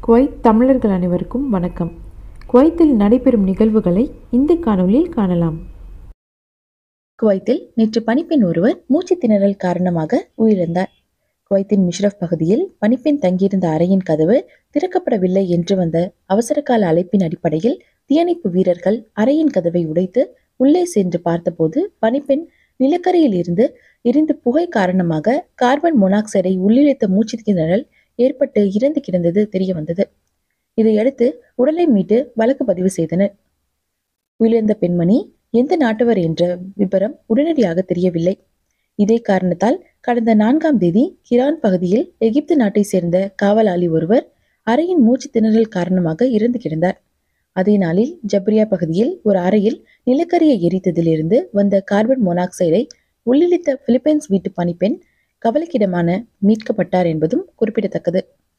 Kuwait தமிழர்கள் அனைவருக்கும் வணக்கம் குவைத்தில் நடைபெறும் நிகழ்வுகளை இந்த காணொளியில் காணலாம் குவைத்தில் நேற்று பணிப்பெண் ஒருவர் மூச்சு திணறல் காரணமாக உயிரிழந்தார் குவைத்தின் மிஷ்ரப் பகுதியில் பணிப்பெண் தங்கியிருந்த அறையின் கதவு திறக்கப்படவில்லை என்று வந்த அவசரகால அழைப்பின் அடிப்படையில் தீயணைப்பு வீரர்கள் அறையின் கதவை உடைத்து உள்ளே சென்று பார்த்தபோது பணிப்பெண் நிலக்கரியில் இருந்து எரிந்து புகை காரணமாக கார்பன் மொனாக்சைடை உள்ளிழுத்த மூச்சு திணறல் ஏற்பட்டு இறந்து கிடந்தது தெரிய வந்தது இதையடுத்து உடலை மீட்டு வழக்கு பதிவு செய்தனர் உயிரிழந்த பெண்மணி எந்த நாட்டவர் என்ற விபரம் உடனடியாக தெரியவில்லை இதே காரணத்தால் கடந்த நான்காம் தேதி கிரான் பகுதியில் எகிப்து நாட்டை சேர்ந்த காவலாளி ஒருவர் அறையின் மூச்சு திணறல் காரணமாக இறந்து கிடந்தார் அதே நாளில் ஜப்ரியா பகுதியில் ஒரு அறையில் நிலக்கரியை எரித்ததிலிருந்து வந்த கார்பன் மொனாக்சைடை உள்ளிழித்த பிலிப்பைன்ஸ் வீட்டு பணிப்பெண் கவலைக்கிடமான மீட்கப்பட்டார் என்பதும் குறிப்பிடத்தக்கது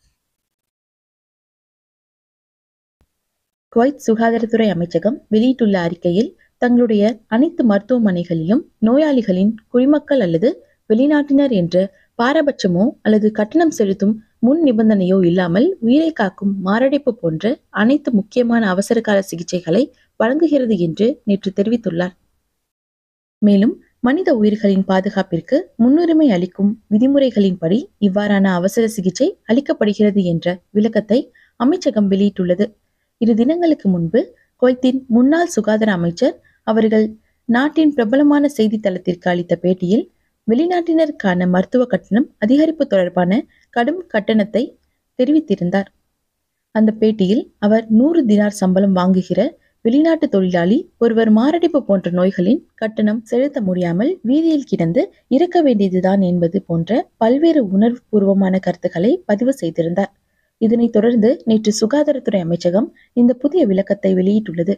குவைத் சுகாதாரத்துறை அமைச்சகம் வெளியிட்டுள்ள அறிக்கையில் தங்களுடைய அனைத்து மருத்துவமனைகளிலும் நோயாளிகளின் குடிமக்கள் அல்லது வெளிநாட்டினர் என்ற பாரபட்சமோ அல்லது கட்டணம் செலுத்தும் முன் நிபந்தனையோ இல்லாமல் உயிரை காக்கும் மாரடைப்பு போன்ற அனைத்து முக்கியமான அவசரகால சிகிச்சைகளை வழங்குகிறது என்று நேற்று தெரிவித்துள்ளார் மேலும் மனித உயிர்களின் பாதுகாப்பிற்கு முன்னுரிமை அளிக்கும் விதிமுறைகளின்படி இவ்வாறான அவசர சிகிச்சை அளிக்கப்படுகிறது என்ற விளக்கத்தை அமைச்சகம் வெளியிட்டுள்ளது இரு தினங்களுக்கு முன்பு குவைத்தின் முன்னாள் சுகாதார அமைச்சர் அவர்கள் நாட்டின் பிரபலமான செய்தித்தளத்திற்கு அளித்த பேட்டியில் வெளிநாட்டினருக்கான மருத்துவ கட்டணம் அதிகரிப்பு தொடர்பான கடும் கட்டணத்தை தெரிவித்திருந்தார் அந்த பேட்டியில் அவர் நூறு தினார் சம்பளம் வாங்குகிற வெளிநாட்டு தொழிலாளி ஒருவர் மாரடைப்பு போன்ற நோய்களின் கட்டணம் செலுத்த முடியாமல் வீதியில் கிடந்து இறக்க வேண்டியதுதான் என்பது போன்ற பல்வேறு உணர்வுபூர்வமான கருத்துக்களை பதிவு செய்திருந்தார் இதனைத் தொடர்ந்து நேற்று சுகாதாரத்துறை அமைச்சகம் இந்த புதிய விளக்கத்தை வெளியிட்டுள்ளது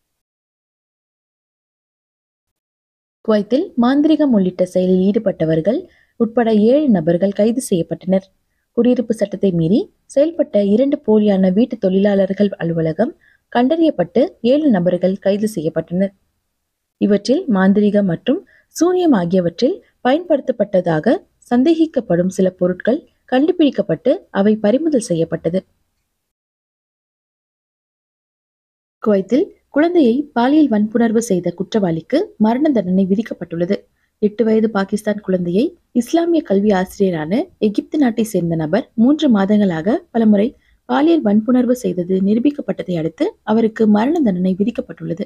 குவைத்தில் மாந்திரிகம் உள்ளிட்ட செயலில் ஈடுபட்டவர்கள் உட்பட ஏழு நபர்கள் கைது செய்யப்பட்டனர் குடியிருப்பு சட்டத்தை மீறி செயல்பட்ட இரண்டு போலியான வீட்டு தொழிலாளர்கள் அலுவலகம் கண்டறியப்பட்டு ஏழு நபர்கள் கைது செய்யப்பட்டனர் இவற்றில் மாந்திரிகம் மற்றும் சூனியம் ஆகியவற்றில் பயன்படுத்தப்பட்டதாக சந்தேகிக்கப்படும் சில பொருட்கள் கண்டுபிடிக்கப்பட்டு அவை பறிமுதல் செய்யப்பட்டது குவைத்தில் குழந்தையை பாலியல் வன்புணர்வு செய்த குற்றவாளிக்கு மரண தண்டனை விதிக்கப்பட்டுள்ளது எட்டு வயது பாகிஸ்தான் குழந்தையை இஸ்லாமிய கல்வி ஆசிரியரான எகிப்து நாட்டை சேர்ந்த நபர் மூன்று மாதங்களாக பலமுறை பாலியல் வன்புணர்வு செய்தது நிரூபிக்கப்பட்டதை அடுத்து அவருக்கு மரண தண்டனை விதிக்கப்பட்டுள்ளது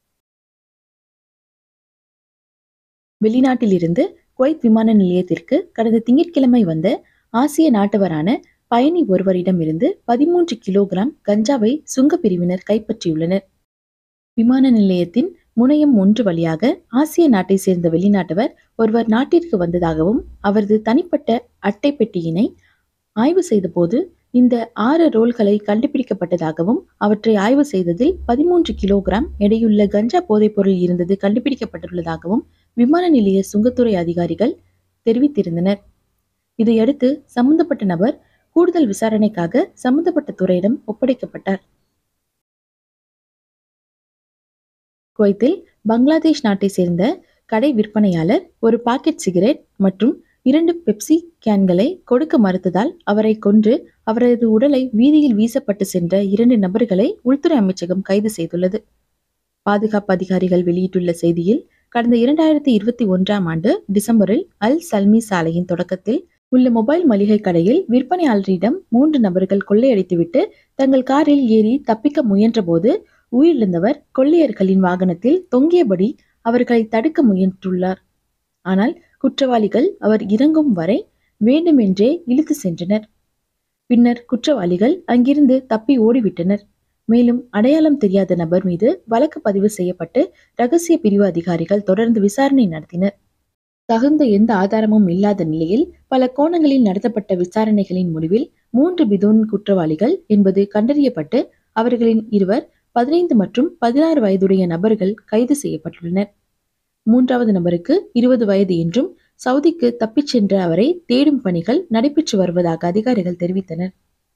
வெளிநாட்டிலிருந்து குவைத் விமான நிலையத்திற்கு கடந்த திங்கட்கிழமை வந்த ஆசிய நாட்டவரான பயணி ஒருவரிடமிருந்து பதிமூன்று கிலோகிராம் கஞ்சாவை சுங்க பிரிவினர் கைப்பற்றியுள்ளனர் விமான நிலையத்தின் முனையம் ஒன்று வழியாக ஆசிய நாட்டை சேர்ந்த வெளிநாட்டவர் ஒருவர் நாட்டிற்கு வந்ததாகவும் அவரது தனிப்பட்ட அட்டை பெட்டியினை ஆய்வு செய்தபோது இந்த ஆறு ரோல்களை கண்டுபிடிக்கப்பட்டதாகவும் அவற்றை ஆய்வு செய்ததில் பதிமூன்று கிலோகிராம் எடையுள்ள கஞ்சா போதைப்பொருள் இருந்தது கண்டுபிடிக்கப்பட்டுள்ளதாகவும் விமான நிலைய சுங்கத்துறை அதிகாரிகள் தெரிவித்திருந்தனர் இதையடுத்து சம்பந்தப்பட்ட நபர் கூடுதல் விசாரணைக்காக சம்பந்தப்பட்ட துறையிடம் ஒப்படைக்கப்பட்டார் குவைத்தில் பங்களாதேஷ் நாட்டை சேர்ந்த கடை விற்பனையாளர் ஒரு பாக்கெட் சிகரெட் மற்றும் இரண்டு பெப்சி கேன்களை கொடுக்க மறுத்ததால் அவரை கொன்று அவரது உடலை வீதியில் வீசப்பட்டு சென்ற இரண்டு நபர்களை உள்துறை அமைச்சகம் கைது செய்துள்ளது பாதுகாப்பு அதிகாரிகள் வெளியிட்டுள்ள செய்தியில் கடந்த இரண்டாயிரத்தி இருபத்தி ஒன்றாம் ஆண்டு டிசம்பரில் அல் சல்மி சாலையின் தொடக்கத்தில் உள்ள மொபைல் மளிகை கடையில் விற்பனையாளரிடம் மூன்று நபர்கள் கொள்ளையடித்துவிட்டு தங்கள் காரில் ஏறி தப்பிக்க முயன்றபோது உயிரிழந்தவர் கொள்ளையர்களின் வாகனத்தில் தொங்கியபடி அவர்களை தடுக்க முயன்றுள்ளார் ஆனால் குற்றவாளிகள் அவர் இறங்கும் வரை வேண்டுமென்றே இழுத்து சென்றனர் பின்னர் குற்றவாளிகள் அங்கிருந்து தப்பி ஓடிவிட்டனர் மேலும் அடையாளம் தெரியாத நபர் மீது வழக்கு பதிவு செய்யப்பட்டு ரகசிய பிரிவு அதிகாரிகள் தொடர்ந்து விசாரணை நடத்தினர் தகுந்த எந்த ஆதாரமும் இல்லாத நிலையில் பல கோணங்களில் நடத்தப்பட்ட விசாரணைகளின் முடிவில் மூன்று பிதோன் குற்றவாளிகள் என்பது கண்டறியப்பட்டு அவர்களின் இருவர் பதினைந்து மற்றும் பதினாறு வயதுடைய நபர்கள் கைது செய்யப்பட்டுள்ளனர் மூன்றாவது நபருக்கு இருபது வயது என்றும் சவுதிக்கு தப்பிச் சென்ற அவரை தேடும் பணிகள் நடைபெற்று வருவதாக அதிகாரிகள் தெரிவித்தனர்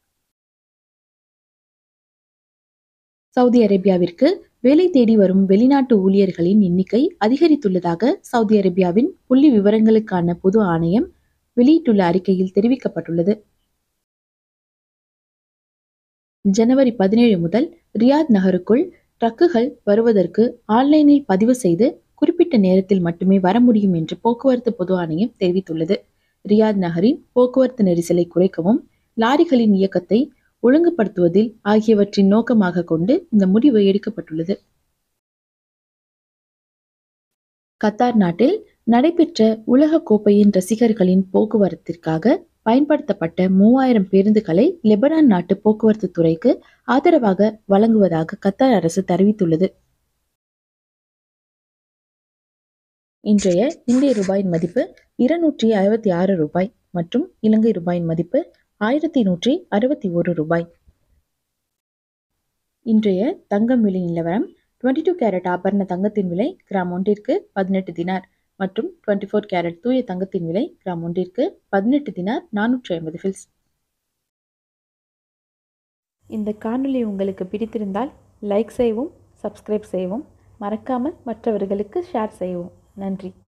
சவுதி அரேபியாவிற்கு வேலை தேடி வரும் வெளிநாட்டு ஊழியர்களின் எண்ணிக்கை அதிகரித்துள்ளதாக சவுதி அரேபியாவின் புள்ளி விவரங்களுக்கான பொது ஆணையம் வெளியிட்டுள்ள அறிக்கையில் தெரிவிக்கப்பட்டுள்ளது ஜனவரி பதினேழு முதல் ரியாத் நகருக்குள் ட்ரக்குகள் வருவதற்கு ஆன்லைனில் பதிவு செய்து குறிப்பிட்ட நேரத்தில் மட்டுமே வர முடியும் என்று போக்குவரத்து பொது ஆணையம் தெரிவித்துள்ளது ரியாத் நகரின் போக்குவரத்து நெரிசலை குறைக்கவும் லாரிகளின் இயக்கத்தை ஒழுங்குபடுத்துவதில் ஆகியவற்றின் நோக்கமாக கொண்டு இந்த முடிவு எடுக்கப்பட்டுள்ளது கத்தார் நாட்டில் நடைபெற்ற உலக கோப்பையின் ரசிகர்களின் போக்குவரத்திற்காக பயன்படுத்தப்பட்ட மூவாயிரம் பேருந்துகளை லெபனான் நாட்டு போக்குவரத்து துறைக்கு ஆதரவாக வழங்குவதாக கத்தார் அரசு தெரிவித்துள்ளது இன்றைய இந்திய ரூபாயின் மதிப்பு இருநூற்றி அறுபத்தி ஆறு ரூபாய் மற்றும் இலங்கை ரூபாயின் மதிப்பு ஆயிரத்தி நூற்றி அறுபத்தி ஒரு ரூபாய் இன்றைய தங்கம் விலை நிலவரம் டுவெண்ட்டி டூ கேரட் ஆபரண தங்கத்தின் விலை கிராம் ஒன்றிற்கு பதினெட்டு தினார் மற்றும் டுவெண்ட்டி ஃபோர் கேரட் தூய தங்கத்தின் விலை கிராம் ஒன்றிற்கு பதினெட்டு தினார் நானூற்றி ஐம்பது ஃபில்ஸ் இந்த காணொளி உங்களுக்கு பிடித்திருந்தால் லைக் செய்யவும் சப்ஸ்கிரைப் செய்யவும் மறக்காமல் மற்றவர்களுக்கு ஷேர் செய்யவும் நன்றி